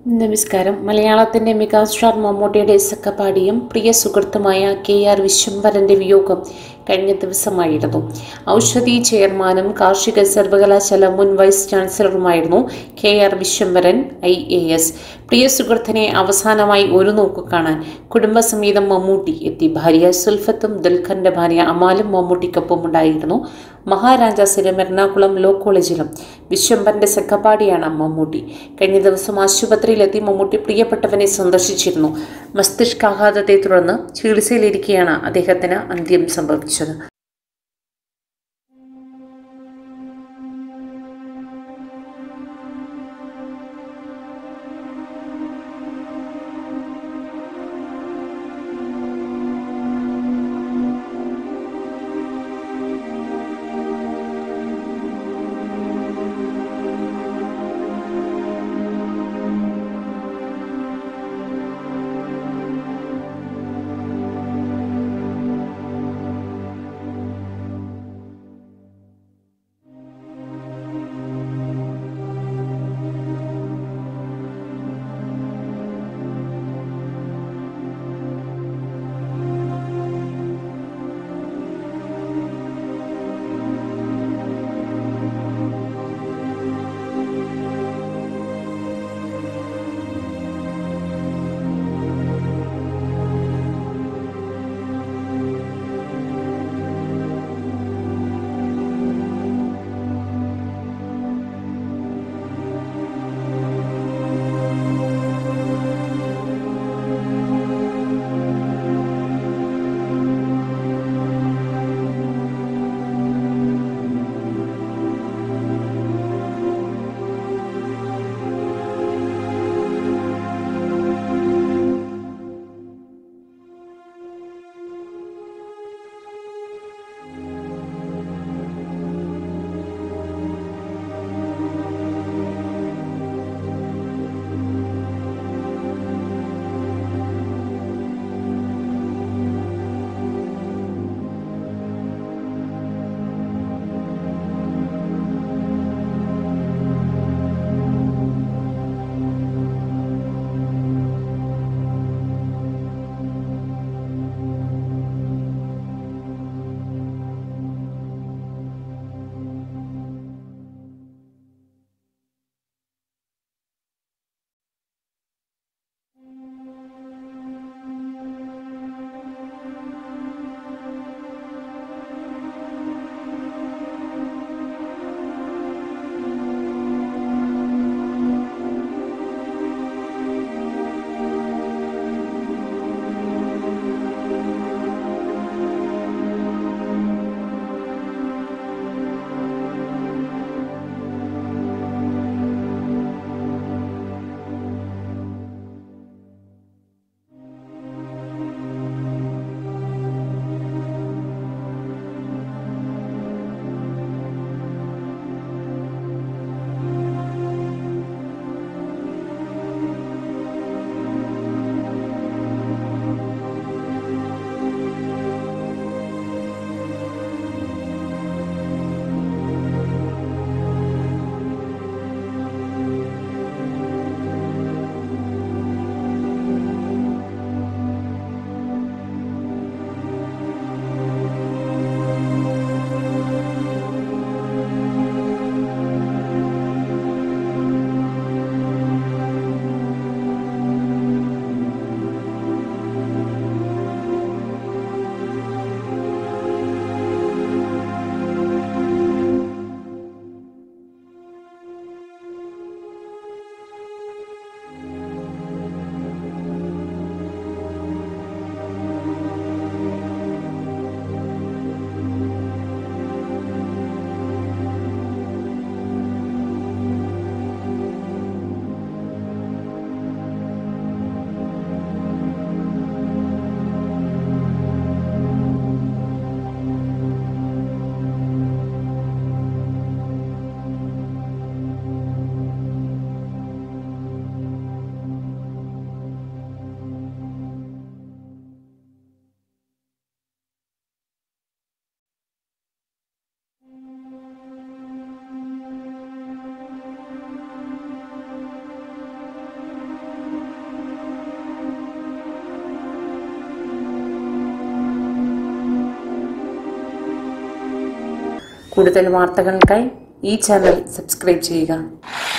നമസ്കാരം മലയാളത്തിൻ്റെ മെഗാസ്റ്റാർ മമ്മൂട്ടിയുടെ സക്കപാടിയും പ്രിയ സുഹൃത്തുമായ കെ ആർ വിശ്വംഭരൻ്റെ വിയോഗം കഴിഞ്ഞ ദിവസമായിരുന്നു ഔഷധി ചെയർമാനും കാർഷിക സർവകലാശാല മുൻ വൈസ് ചാൻസലറുമായിരുന്നു K R Vishwambharan I A S പ്രിയ സുഹൃത്തിനെ അവസാനമായി ഒരു നോക്കു കാണാൻ കുടുംബസമേതം മമ്മൂട്ടി എത്തി ഭാര്യ സുൽഫത്തും ദുൽഖറിൻ്റെ ഭാര്യ അമാലും മമ്മൂട്ടിക്കൊപ്പം ഉണ്ടായിരുന്നു മഹാരാജാസിലും എറണാകുളം ലോ കോളേജിലും വിശ്വംഭരൻ്റെ സഖപാടിയാണ് മമ്മൂട്ടി കഴിഞ്ഞ ദിവസം ആശുപത്രിയിലെത്തി മമ്മൂട്ടി പ്രിയപ്പെട്ടവനെ സന്ദർശിച്ചിരുന്നു മസ്തിഷ്കാഘാതത്തെ തുടർന്ന് ചികിത്സയിലിരിക്കെയാണ് അദ്ദേഹത്തിന് അന്ത്യം സംഭവിച്ചത് കൂടുതൽ വാർത്തകൾക്കായി ഈ ചാനൽ സബ്സ്ക്രൈബ് ചെയ്യുക